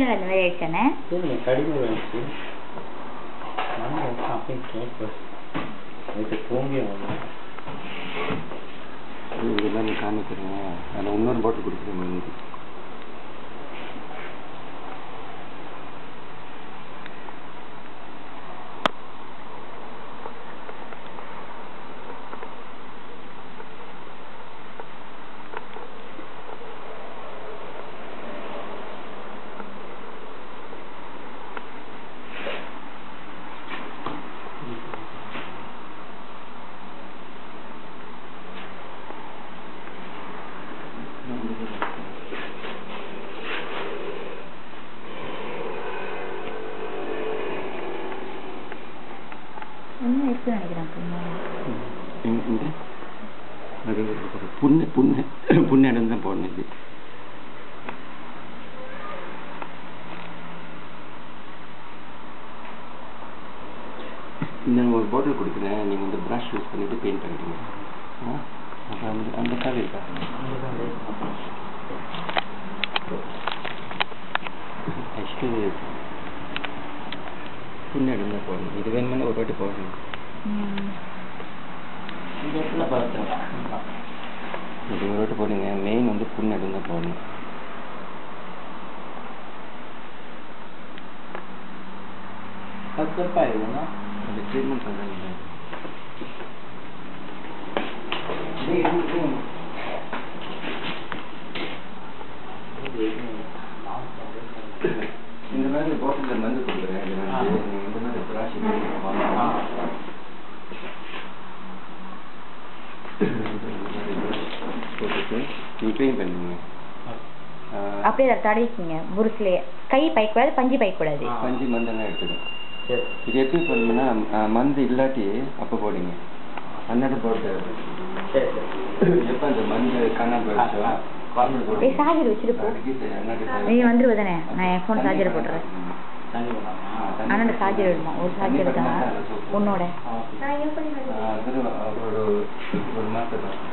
எதனால இந்த மாதிரி ஆயிடுச்சானே இல்லை கடிமை வந்துச்சு நான் அப்படியே கேட்பேன் நேற்று தூங்கி வந்தேன் இது எல்லாமே காமிக்கிறேன் அதில் இன்னொரு பாட்டில் கொடுக்குறேன் மீனுக்கு இன்னும் இருக்கு நினைக்கிறேன் பொண்ணு இந்த- இந்த அது ஒரு புண்ணு புண்ணு புண்ணு இடம் தான் போடணும் இது நான் ஒரு பாட்டில் கொடுக்குறேன் நீங்கள் வந்து ப்ரஷ் யூஸ் பண்ணிட்டு பெயிண்ட் பண்ணிடுங்க ஆ அப்புறம் அந்த அந்த கால் இருக்கா ஆக்சுவலி புண்ணு இடம் தான் போடணும் இது வேணுமென்னா ஒரு வாட்டி போடணும் ம். இந்த இடத்துல பார்த்தேன் இது ஒரு வாட்டி போடுங்க மெயின் வந்து புண்ணு இடம் தான் போடணும் கஷ்டப்பாயிருந்தா அந்த ட்ரீட்மெண்ட் பண்ணுறாங்க இந்த மாதிரி பாட்டிலில் மருந்து கொடுக்குறேன் இது வந்து நீங்கள் இந்த மாதிரி பிராஷி போட்டுட்டு நீங்கள் க்ளீன் பண்ணுங்க அப்படியே அதை தடவிக்கிங்க புருஸ்லயே கை பயக்கூடாது பஞ்சு பயக்கூடாது ஆ. பஞ்சு மருந்தெல்லாம் எடுத்துடும் சரி இது எப்படி பண்ணணும்னா அஹ், மருந்து இல்லாட்டி அப்போ போடுங்க அன்னோட போட்டு சரி சரி எப்போ அந்த மருந்து காணாம போயிடுச்சோ மருந்து போடுங்க. ஏய் சார்ஜர் வச்சுட்டு போ அதுக்கு இது அன்னோட நீ வந்துருவ தானே நான் என் ஃபோன் சார்ஜர் போட்டுறேன் தண்ணி வேணாமா அண்ணன் சார்ஜர் வேணுமா ஒரு சார்ஜர் இருக்கா உன்னோட ஆ, ஓகே. ஆஹ் அது ஒரு ஒரு மாசம் தான்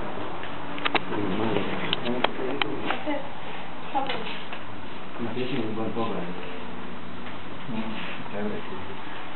நான் பேசி போகக்கூடாது ம், தேவை.